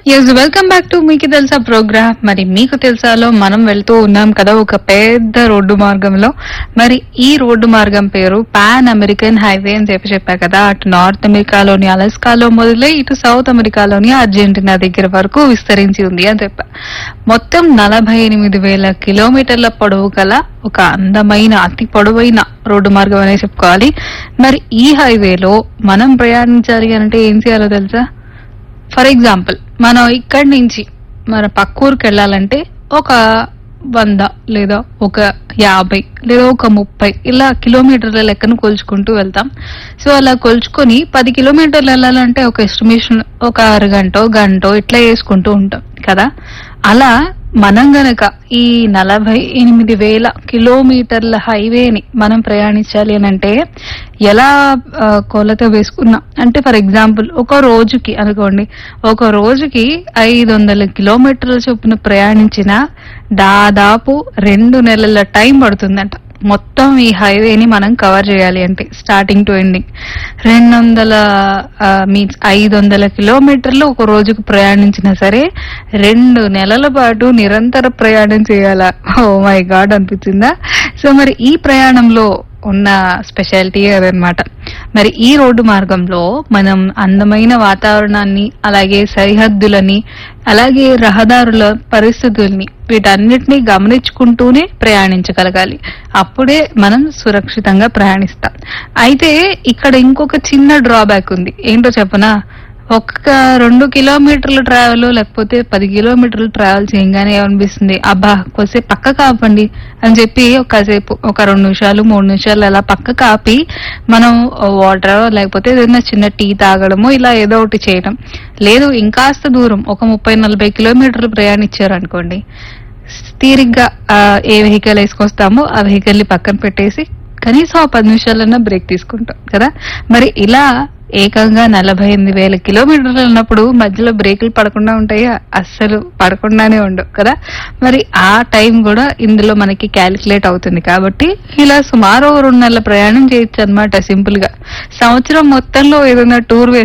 yes welcome back to మీకు తెలుసా programme మరి మీకు తెలుసాలో మనం వెళ్తూ ఉన్నాం కదా ఒక పెద్ద రోడ్డు మార్గంలో మరి ఈ రోడ్డు మార్గం పేరు పాన్ అమెరికన్ హైవే అని చెప్పి చెప్పా కదా అటు నార్త్ అమెరికాలోని అలస్కాలో మొదలై ఇటు సౌత్ అమెరికాలోని అర్జెంటీనా దగ్గర వరకు విస్తరించి ఉంది అని చెప్పా మొత్తం నలభై ఎనిమిది వేల కిలోమీటర్ల పొడవు గల ఒక అందమైన అతి పొడవైన రోడ్డు మార్గం అనే చెప్పుకోవాలి మరి ఈ హైవేలో మనం ప్రయాణించాలి అంటే ఏం చేయాలో తెలుసా ఫర్ ఎగ్జాంపుల్ మనం ఇక్కడి నుంచి మన పక్క ఊరికి వెళ్ళాలంటే ఒక వంద లేదా ఒక యాభై లేదా ఒక ముప్పై ఇలా కిలోమీటర్ల లెక్కను కొలుచుకుంటూ వెళ్తాం సో అలా కొలుచుకొని పది కిలోమీటర్లు వెళ్ళాలంటే ఒక ఎస్టిమేషన్ ఒక అరగంట గంట ఇట్లా వేసుకుంటూ ఉంటాం కదా అలా మనం గనక ఈ నలభై ఎనిమిది వేల కిలోమీటర్ల హైవేని మనం ప్రయాణించాలి అని అంటే ఎలా ఆ, కొలత వేసుకున్నాం అంటే ఫర్ ఎగ్జాంపుల్ ఒక రోజుకి అనుకోండి ఒక రోజుకి ఐదు వందల కిలోమీటర్ల చొప్పున ప్రయాణించిన దాదాపు రెండు నెలల టైం పడుతుందంట మొత్తం ఈ హైవేని మనం కవర్ చేయాలి అంటే స్టార్టింగ్ టు ఎండింగ్ రెండు వందల మీన్స్ ఐదు వందల కిలోమీటర్లు ఒక రోజుకు ప్రయాణించినా సరే రెండు నెలల పాటు నిరంతర ప్రయాణం చేయాలా ఓ మై గాడ్ అనిపించిందా సో మరి ఈ ప్రయాణంలో ఉన్న స్పెషాలిటీ అదనమాట మరి ఈ రోడ్డు మార్గంలో మనం అందమైన వాతావరణాన్ని అలాగే సరిహద్దులని అలాగే రహదారుల పరిస్థితుల్ని వీటన్నిటిని గమనించుకుంటూనే ప్రయాణించగలగాలి అప్పుడే మనం సురక్షితంగా ప్రయాణిస్తాం అయితే ఇక్కడ ఇంకొక చిన్న డ్రాబ్యాక్ ఉంది ఏంటో చెప్పనా ఒక్క రెండు కిలోమీటర్లు ట్రావెల్ లేకపోతే పది కిలోమీటర్లు ట్రావెల్ చేయగానే ఏమనిపిస్తుంది అబ్బా కొద్దిసేపు పక్క కాపండి అని చెప్పి ఒకసేపు ఒక రెండు నిమిషాలు మూడు నిమిషాలు అలా పక్క కాపి మనం వాటర్ లేకపోతే ఏదైనా చిన్న టీ తాగడము ఇలా ఏదో ఒకటి చేయడం లేదు ఇంకాస్త దూరం ఒక ముప్పై నలభై కిలోమీటర్లు ప్రయాణించారు అనుకోండి తీరిగ్గా ఆ, ఏ వెహికల్ వేసుకొస్తామో ఆ వెహికల్ ని పక్కన పెట్టేసి కనీసం ఆ పది నిమిషాలన్నా బ్రేక్ తీసుకుంటాం కదా మరి ఇలా ఏకంగా నలభై ఎనిమిది వేల కిలోమీటర్లు ఉన్నప్పుడు మధ్యలో బ్రేకులు పడకుండా ఉంటాయా అస్సలు పడకుండానే ఉండవు కదా మరి ఆ టైం కూడా ఇందులో మనకి క్యాలిక్యులేట్ అవుతుంది కాబట్టి ఇలా సుమారు ఓ రెండు నెలల ప్రయాణం చేయొచ్చు అనమాట సింపుల్ గా సంవత్సరం మొత్తంలో ఏదైనా టూర్